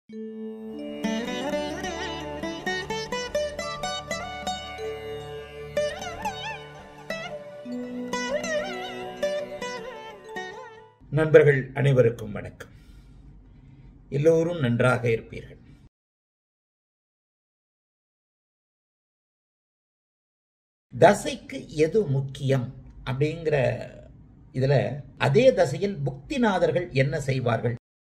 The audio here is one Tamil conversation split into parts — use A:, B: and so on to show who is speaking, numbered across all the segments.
A: நண்பர்கள் அனைவருக்கும் வணக்கம் எல்லோரும் நன்றாக இருப்பீர்கள் தசைக்கு எது முக்கியம் அப்படிங்கிற இதுல அதே தசையில் புக்திநாதர்கள் என்ன செய்வார்கள்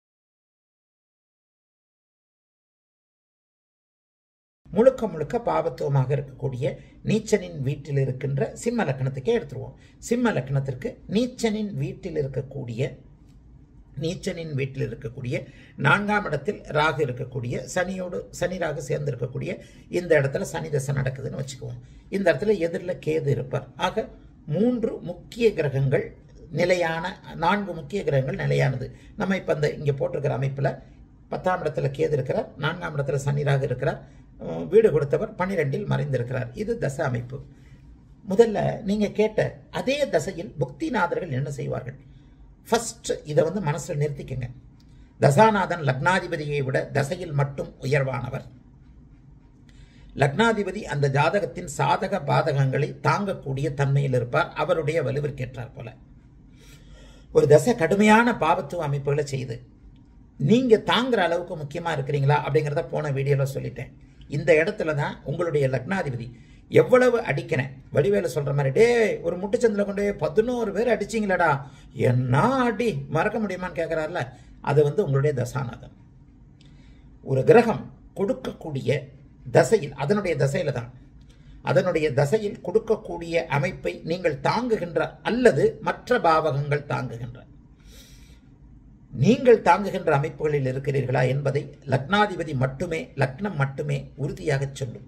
A: முழுக்க முழுக்க பாபத்துவமாக இருக்கக்கூடிய நீச்சனின் வீட்டில் இருக்கின்ற சிம்ம லக்கணத்துக்கே எடுத்துருவோம் சிம்ம லக்கணத்திற்கு நீச்சனின் வீட்டில் இருக்கக்கூடிய நீச்சனின் வீட்டில் இருக்கக்கூடிய நான்காம் இடத்தில் ராகு இருக்கக்கூடிய சனியோடு சனி ராகு சேர்ந்து இருக்கக்கூடிய இந்த இடத்துல சனி தசை நடக்குதுன்னு வச்சுக்குவோம் இந்த இடத்துல எதிரில் கேது இருப்பார் ஆக மூன்று முக்கிய கிரகங்கள் நிலையான நான்கு முக்கிய கிரகங்கள் நிலையானது நம்ம இப்போ இந்த இங்கே போட்டிருக்கிற அமைப்பில் பத்தாம் இடத்துல கேது இருக்கிறார் நான்காம் இடத்துல சனி ராகு இருக்கிறார் அஹ் வீடு கொடுத்தவர் பன்னிரெண்டில் மறைந்திருக்கிறார் இது தசை அமைப்பு முதல்ல நீங்கள் கேட்ட அதே தசையில் புக்திநாதர்கள் என்ன செய்வார்கள் ஃபர்ஸ்ட் இதை வந்து மனசில் நிறுத்திக்கங்க தசாநாதன் லக்னாதிபதியை விட தசையில் மட்டும் உயர்வானவர் லக்னாதிபதி அந்த ஜாதகத்தின் சாதக பாதகங்களை தாங்கக்கூடிய தன்மையில் இருப்பார் அவருடைய வலுவிற்கேற்றார் போல ஒரு தசை கடுமையான பாவத்துவ அமைப்புகளை செய்து நீங்க தாங்குற அளவுக்கு முக்கியமா இருக்கிறீங்களா அப்படிங்கிறத போன வீடியோல சொல்லிட்டேன் இந்த இடத்துல தான் உங்களுடைய லக்னாதிபதி எவ்வளவு அடிக்கிறேன் வடிவேல சொல்ற மாதிரி டே ஒரு முட்டுச்சந்தில் கொண்டு போய் பதினோரு பேர் அடிச்சிங்களடா என்ன அடி மறக்க முடியுமான்னு கேட்குறாருல அது வந்து உங்களுடைய தசாநாதன் ஒரு கிரகம் கொடுக்கக்கூடிய தசையில் அதனுடைய தசையில தான் அதனுடைய தசையில் கொடுக்கக்கூடிய அமைப்பை நீங்கள் தாங்குகின்ற அல்லது மற்ற பாவகங்கள் தாங்குகின்ற நீங்கள் தாங்குகின்ற அமைப்புகளில் இருக்கிறீர்களா என்பதை லக்னாதிபதி மட்டுமே லக்னம் மட்டுமே உறுதியாக சொல்லும்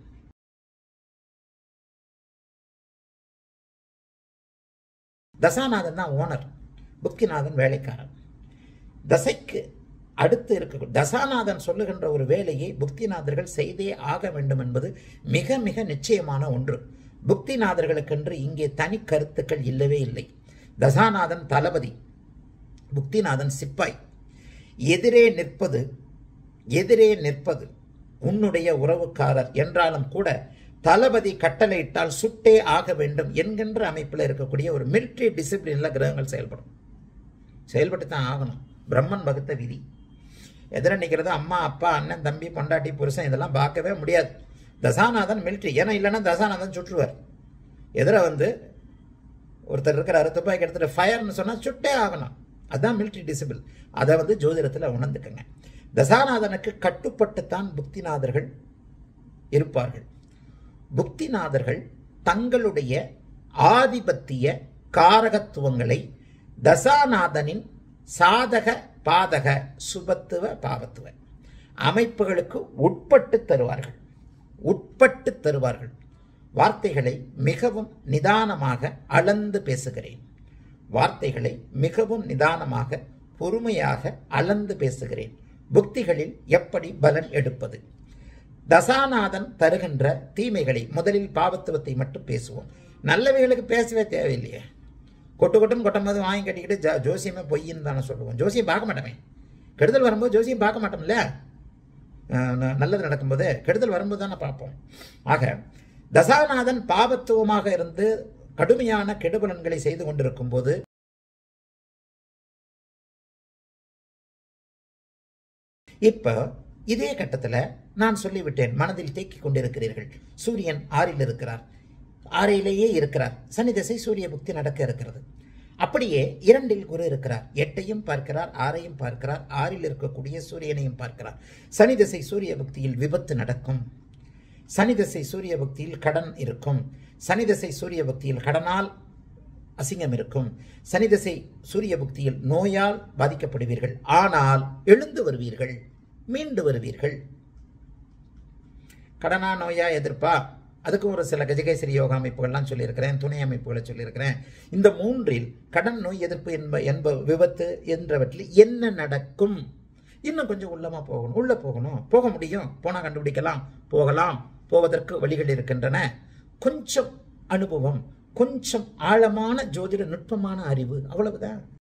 A: தசாநாதன் தான் ஓனர் புக்திநாதன் வேலைக்காரன் தசைக்கு அடுத்து இருக்க தசாநாதன் சொல்லுகின்ற ஒரு வேலையை புக்திநாதர்கள் செய்தே ஆக வேண்டும் என்பது மிக மிக நிச்சயமான ஒன்று புக்திநாதர்களுக்கென்று இங்கே தனி கருத்துக்கள் இல்லவே இல்லை தசாநாதன் தளபதி புக்திநாதன் சிப்பாய் எதிரே நிற்பது எதிரே நிற்பது உன்னுடைய உறவுக்காரர் என்றாலும் கூட தளபதி கட்டளையிட்டால் சுட்டே ஆக வேண்டும் என்கின்ற அமைப்பில் இருக்கக்கூடிய ஒரு மிலிட்ரி டிசிப்ளினில் கிரகங்கள் செயல்படும் செயல்பட்டு தான் ஆகணும் பிரம்மன் வகுத்த விதி எதிர நிற்கிறது அம்மா அப்பா அண்ணன் தம்பி பொண்டாட்டி புருஷன் இதெல்லாம் பார்க்கவே முடியாது தசாநாதன் மிலிட்ரி ஏன்னா இல்லைன்னா தசாநாதன் சுற்றுவார் எதிர வந்து ஒருத்தர் இருக்கிறாரு துப்பாக்கி எடுத்துட்டு ஃபயர்னு சொன்னால் சுட்டே ஆகணும் அதுதான் மிலிட்ரி டிசிபிள் அதை வந்து ஜோதிடத்தில் உணர்ந்துக்கங்க தசாநாதனுக்கு கட்டுப்பட்டுத்தான் புக்திநாதர்கள் இருப்பார்கள் புக்திநாதர்கள் தங்களுடைய ஆதிபத்திய காரகத்துவங்களை தசாநாதனின் சாதக பாதக சுபத்துவ பாவத்துவ அமைப்புகளுக்கு உட்பட்டு தருவார்கள் உட்பட்டு தருவார்கள் வார்த்தைகளை மிகவும் நிதானமாக அளந்து பேசுகிறேன் வார்த்தைகளை மிகவும் நிதானமாக பொறுமையாக அளந்து பேசுகிறேன் புக்திகளில் எப்படி பலன் எடுப்பது தசாநாதன் தருகின்ற தீமைகளை முதலில் பாவத்துவத்தை மட்டும் பேசுவோம் நல்லவைகளுக்கு பேசவே தேவையில்லையே கொட்டு கொட்டுன்னு கொட்டும் போது வாங்கி கட்டிக்கிட்டு ஜ ஜோசியமே பொய்ன்னு தானே சொல்லுவோம் ஜோசியம் பார்க்க மாட்டோமே கெடுதல் வரும்போது ஜோசியம் பார்க்க மாட்டோம்ல நல்லது நடக்கும்போது கெடுதல் வரும்போது தானே பார்ப்போம் ஆக தசாநாதன் பாவத்துவமாக இருந்து கடுமையான கெடுபலன்களை செய்து கொண்டிருக்கும் போது இப்ப இதே கட்டத்தில் நான் சொல்லிவிட்டேன் மனதில் தேக்கிக் கொண்டிருக்கிறீர்கள் சூரியன் ஆறில் இருக்கிறார் ஆறிலேயே இருக்கிறார் சனி திசை சூரிய புக்தி நடக்க இருக்கிறது அப்படியே இரண்டில் குரு இருக்கிறார் எட்டையும் பார்க்கிறார் ஆறையும் பார்க்கிறார் ஆறில் இருக்கக்கூடிய சூரியனையும் பார்க்கிறார் சனி திசை சூரிய புக்தியில் விபத்து நடக்கும் சனி திசை சூரிய பக்தியில் கடன் இருக்கும் சனி திசை சூரிய பக்தியில் கடனால் அசிங்கம் இருக்கும் சனி திசை சூரிய பக்தியில் நோயால் பாதிக்கப்படுவீர்கள் ஆனால் எழுந்து வருவீர்கள் மீண்டு வருவீர்கள் கடனா நோயா எதிர்ப்பா அதுக்கு ஒரு சில கஜகேசரி யோகா அமைப்புகள்லாம் சொல்லியிருக்கிறேன் துணை அமைப்புகளை சொல்லியிருக்கிறேன் இந்த மூன்றில் கடன் நோய் எதிர்ப்பு என்ப என்ப விபத்து என்றவற்றில் என்ன நடக்கும் இன்னும் கொஞ்சம் உள்ளமா போகணும் உள்ள போகணும் போக முடியும் போனா கண்டுபிடிக்கலாம் போகலாம் போவதற்கு வழிகள் இருக்கின்றன கொஞ்சம் அனுபவம் கொஞ்சம் ஆழமான ஜோதிட நுட்பமான அறிவு அவ்வளவுதான்